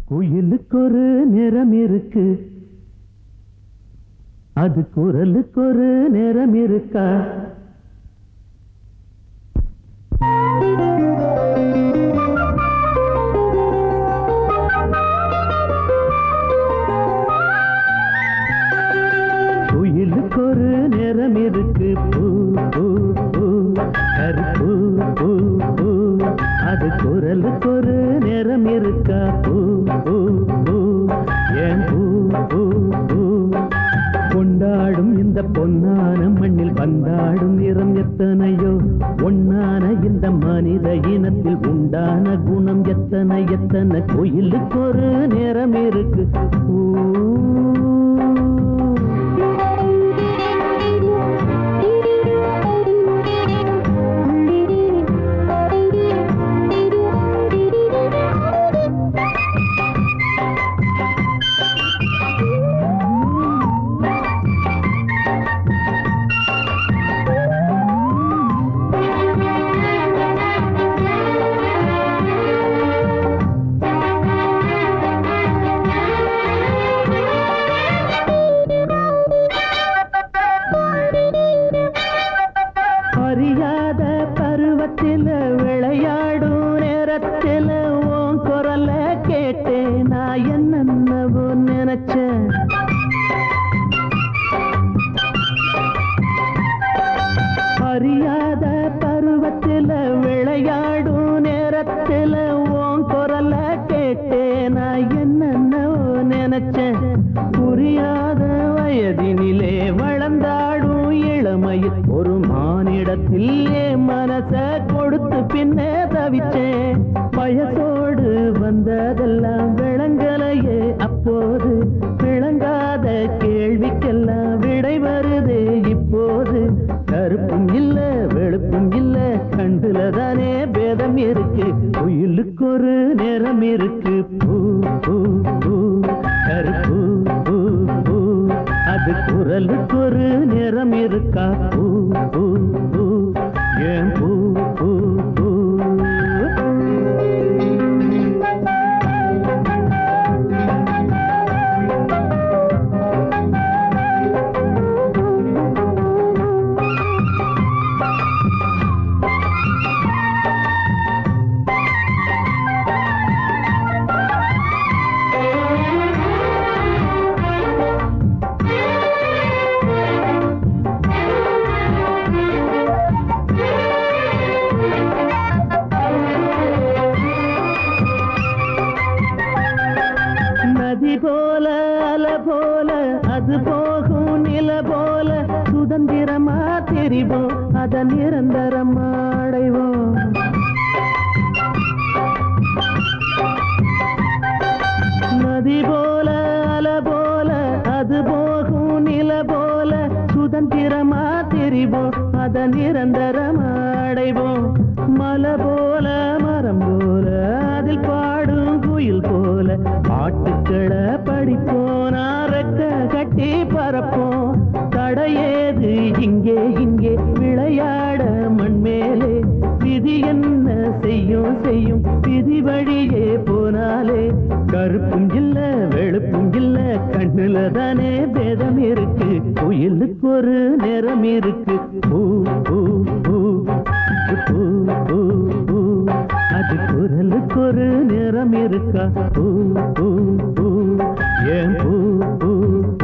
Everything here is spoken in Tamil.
குயிலுக்கு ஒரு நிறம் இருக்கு அது குரலுக்கு ஒரு நிறம் இருக்கா குயிலுக்கு ஒரு நிறம் இருக்கு பூ பூ பூ கருப்பு பூ பூ அது குரலுக்கு ஒரு நிறம் இருக்கா பூ பூ பூ ஏன் பூ பூ பூ கொண்டாடும் இந்த பொன்னான மண்ணில் வந்தாடும் நிறம் எத்தனையோ ஒன்னான இந்த மனித இனத்தில் உண்டான குணம் எத்தனை எத்தனை கோயிலுக்கு ஒரு நிறம் இருக்கு பூ அறியாத பருவத்தில் விளையாடும் நேரத்தில் உன் குரல கேட்டேன் நான் என்னென்னவோ நினைச்சேன் அறியாத பருவத்தில் விளையாடும் நேரத்தில் உன் குரல கேட்டேன் நான் என்னென்னவோ நினைச்சேன் புரியாத வயதினிலே வளர்ந்தாடும் இளமையில் ஒரு மானிடத்தில் என் மனச கொடுத்து பின்னே தவிச்சேன் வயசோடு வந்ததெல்லாம் விளங்கலையே அப்போது விளங்காத கேள்விக்கெல்லாம் விடை வருதே இப்போது கருப்பும் இல்ல வெளுப்பும் இல்ல கண்டுல தானே பேதம் இருக்கு உயிலுக்கு ஒரு நிறம் இருக்கு பூ பூ பூ கருப்பு பூ பூ அது குரலுக்கு ஒரு நிறம் இருக்கா பூ பூ பூ ஏன் பூ பூ பூ நதி போல அல போல அது போகும் நில போல சுதந்திரமா தெரிவோம் அத நிரந்தரமா அடைவோம் நதி போல அல போல அது போகும் நில போல சுதந்திரமா தெரிவோம் அத நிரந்தரமா அடைவோம் மலை போல மரம் போல அதில் பாடும் குயில் போல பாட்டுக்களை படிப்போம் நாரக்க கட்டி பறப்போம் தடையேது இங்கே இங்கே விளையாட மண் மேலே விதி என்ன செய்யும் செய்யும் விதி வழியே போனாலே கருப்பும் இல்ல வெளுப்பும் இல்ல கண்ணுல தானே பேதம் இருக்கு கோயிலுக்கு ஒரு நிறம் இருக்கு பூ பூ பூ பூ பூ பூ அது குரலுக்கு ஒரு நிறம் இருக்கா பூ பூ பூ ஏன் பூ பூ